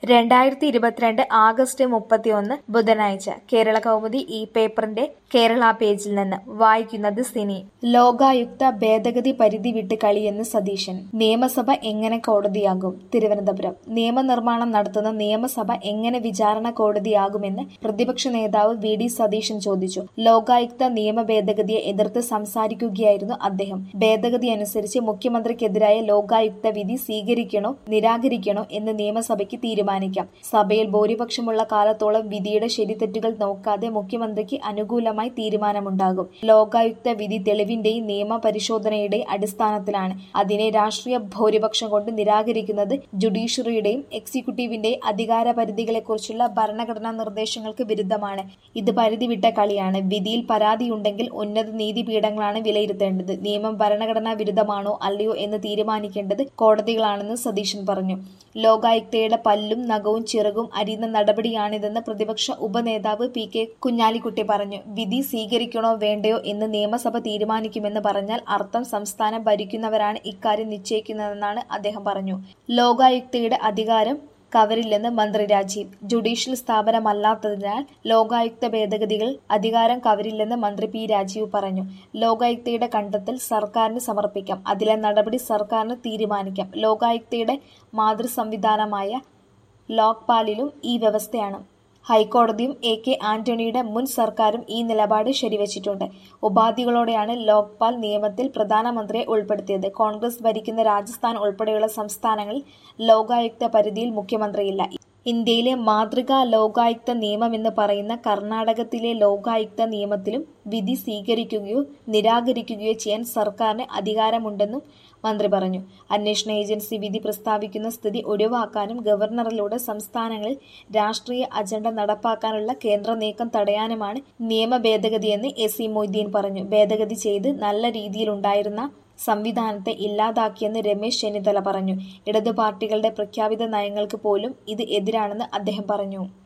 രണ്ടായിരത്തി ഇരുപത്തിരണ്ട് ആഗസ്റ്റ് മുപ്പത്തിയൊന്ന് ബുധനാഴ്ച കേരള കൗമുദി ഈ പേപ്പറിന്റെ കേരള പേജിൽ നിന്ന് വായിക്കുന്നത് സിനി ലോകായുക്ത ഭേദഗതി പരിധി വിട്ട് കളിയെന്ന് സതീശൻ നിയമസഭ എങ്ങനെ കോടതിയാകും തിരുവനന്തപുരം നിയമനിർമ്മാണം നടത്തുന്ന നിയമസഭ എങ്ങനെ വിചാരണ കോടതിയാകുമെന്ന് പ്രതിപക്ഷ നേതാവ് വി ഡി സതീശൻ ചോദിച്ചു ലോകായുക്ത നിയമ ഭേദഗതിയെ എതിർത്ത് സംസാരിക്കുകയായിരുന്നു അദ്ദേഹം ഭേദഗതി അനുസരിച്ച് മുഖ്യമന്ത്രിക്കെതിരായ ലോകായുക്ത വിധി സ്വീകരിക്കണോ നിരാകരിക്കണോ എന്ന് നിയമസഭയ്ക്ക് തീരുമാനിക്കാം സഭയിൽ ഭൂരിപക്ഷമുള്ള കാലത്തോളം വിധിയുടെ ശരിതെറ്റുകൾ നോക്കാതെ മുഖ്യമന്ത്രിക്ക് അനുകൂലമായി തീരുമാനമുണ്ടാകും ലോകായുക്ത വിധി തെളിവിന്റെയും നിയമ പരിശോധനയുടെയും അടിസ്ഥാനത്തിലാണ് അതിനെ രാഷ്ട്രീയ ഭൂരിപക്ഷം കൊണ്ട് നിരാകരിക്കുന്നത് ജുഡീഷ്യറിയുടെയും എക്സിക്യൂട്ടീവിന്റെയും അധികാര പരിധികളെക്കുറിച്ചുള്ള ഭരണഘടനാ നിർദ്ദേശങ്ങൾക്ക് വിരുദ്ധമാണ് ഇത് പരിധി വിട്ട കളിയാണ് വിധിയിൽ പരാതിയുണ്ടെങ്കിൽ ഉന്നത നീതിപീഠങ്ങളാണ് വിലയിരുത്തേണ്ടത് നിയമം ഭരണഘടനാ വിരുദ്ധമാണോ അല്ലയോ എന്ന് തീരുമാനിക്കേണ്ടത് കോടതികളാണെന്ന് സതീശൻ പറഞ്ഞു ലോകായുക്തയുടെ പല്ലും നഖവും ചിറകും അരിയുന്ന നടപടിയാണിതെന്ന് പ്രതിപക്ഷ ഉപനേതാവ് പി കെ കുഞ്ഞാലിക്കുട്ടി പറഞ്ഞു വിധി സ്വീകരിക്കണോ വേണ്ടയോ എന്ന് നിയമസഭ തീരുമാനിക്കുമെന്ന് പറഞ്ഞാൽ അർത്ഥം സംസ്ഥാനം ഭരിക്കുന്നവരാണ് ഇക്കാര്യം നിശ്ചയിക്കുന്നതെന്നാണ് അദ്ദേഹം പറഞ്ഞു ലോകായുക്തയുടെ അധികാരം കവരില്ലെന്ന് മന്ത്രി രാജീവ് ജുഡീഷ്യൽ സ്ഥാപനമല്ലാത്തതിനാൽ ലോകായുക്ത ഭേദഗതികൾ അധികാരം കവരില്ലെന്ന് മന്ത്രി പി രാജീവ് പറഞ്ഞു ലോകായുക്തയുടെ കണ്ടെത്തൽ സർക്കാരിന് സമർപ്പിക്കാം അതിലെ നടപടി സർക്കാരിന് തീരുമാനിക്കാം ലോകായുക്തയുടെ മാതൃ സംവിധാനമായ ലോക്പാലിലും ഈ വ്യവസ്ഥയാണ് ഹൈക്കോടതിയും എ കെ ആന്റണിയുടെ മുൻ സർക്കാരും ഈ നിലപാട് ശരിവച്ചിട്ടുണ്ട് ഉപാധികളോടെയാണ് ലോക്പാൽ നിയമത്തിൽ പ്രധാനമന്ത്രിയെ ഉൾപ്പെടുത്തിയത് കോൺഗ്രസ് ഭരിക്കുന്ന രാജസ്ഥാൻ ഉൾപ്പെടെയുള്ള സംസ്ഥാനങ്ങളിൽ ലോകായുക്ത പരിധിയിൽ മുഖ്യമന്ത്രിയില്ല ഇന്ത്യയിലെ മാതൃകാ ലോകായുക്ത നിയമമെന്ന് പറയുന്ന കർണാടകത്തിലെ ലോകായുക്ത നിയമത്തിലും വിധി സ്വീകരിക്കുകയോ നിരാകരിക്കുകയോ ചെയ്യാൻ സർക്കാരിന് അധികാരമുണ്ടെന്നും മന്ത്രി പറഞ്ഞു അന്വേഷണ ഏജൻസി വിധി പ്രസ്താവിക്കുന്ന സ്ഥിതി ഒഴിവാക്കാനും ഗവർണറിലൂടെ സംസ്ഥാനങ്ങളിൽ രാഷ്ട്രീയ അജണ്ട നടപ്പാക്കാനുള്ള കേന്ദ്ര നീക്കം തടയാനുമാണ് നിയമ ഭേദഗതിയെന്ന് എ സി മൊയ്തീൻ പറഞ്ഞു ഭേദഗതി ചെയ്ത് നല്ല രീതിയിലുണ്ടായിരുന്ന സംവിധാനത്തെ ഇല്ലാതാക്കിയെന്ന് രമേശ് ചെന്നിത്തല പറഞ്ഞു ഇടതു പാർട്ടികളുടെ പ്രഖ്യാപിത നയങ്ങൾക്ക് പോലും ഇത് എതിരാണെന്ന് അദ്ദേഹം പറഞ്ഞു